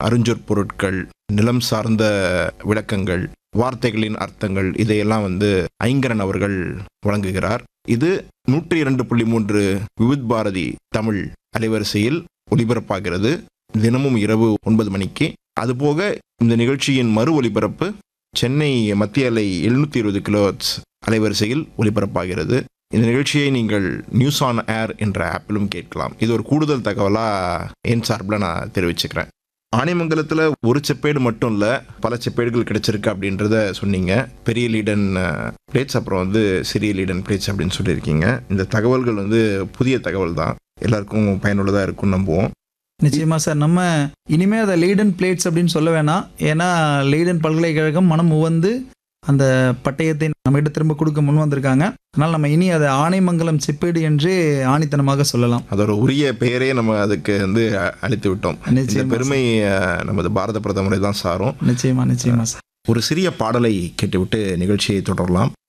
அருஞ்சொற் பொருட்கள் நிலம் சார்ந்த விளக்கங்கள் வார்த்தைகளின் அர்த்தங்கள் இதையெல்லாம் வந்து ஐங்கரன் அவர்கள் வழங்குகிறார் இது நூற்றி இரண்டு புள்ளி மூன்று விவித் பாரதி தமிழ் அலைவரிசையில் ஒலிபரப்பாகிறது தினமும் இரவு ஒன்பது மணிக்கு அதுபோக இந்த நிகழ்ச்சியின் மறு ஒலிபரப்பு சென்னை மத்திய அலை எழுநூற்றி இருபது கிலோஹெர்ட்ஸ் அலைவரிசையில் ஒலிபரப்பாகிறது இந்த நிகழ்ச்சியை நீங்கள் நியூஸ் ஆன் ஏர் என்ற ஆப்பிலும் கேட்கலாம் இது ஒரு கூடுதல் தகவலாக என் சார்பில் நான் தெரிவிச்சுக்கிறேன் ஆனைமங்கலத்தில் ஒரு செப்பேடு மட்டும் இல்லை பல செப்பேடுகள் கிடைச்சிருக்கு அப்படின்றத சொன்னீங்க பெரிய லீடன் பிளேட்ஸ் அப்புறம் வந்து சிறிய லீடன் பிளேட்ஸ் அப்படின்னு சொல்லியிருக்கீங்க இந்த தகவல்கள் வந்து புதிய தகவல் தான் எல்லாருக்கும் பயனுள்ளதாக இருக்கும்னு நம்புவோம் நிச்சயமா சார் நம்ம இனிமே அதை லெய்டன் பிளேட்ஸ் அப்படின்னு சொல்ல வேணாம் ஏன்னா லெய்டன் பல்கலைக்கழகம் மனம் உவந்து அந்த பட்டயத்தை நம்மகிட்ட திரும்ப கொடுக்க முன் வந்திருக்காங்க அதனால் நம்ம இனி அதை ஆனைமங்கலம் செப்பேடு என்று ஆணித்தனமாக சொல்லலாம் அதோட உரிய பெயரே நம்ம அதுக்கு வந்து அ- அளித்து விட்டோம் இந்த நிச்சயமா பெருமை அஹ், நமது பாரத பிரதமரை தான் சாரும் நிச்சயமா நிச்சயமா சார் ஒரு சிறிய பாடலை கேட்டுவிட்டு நிகழ்ச்சியை தொடரலாம்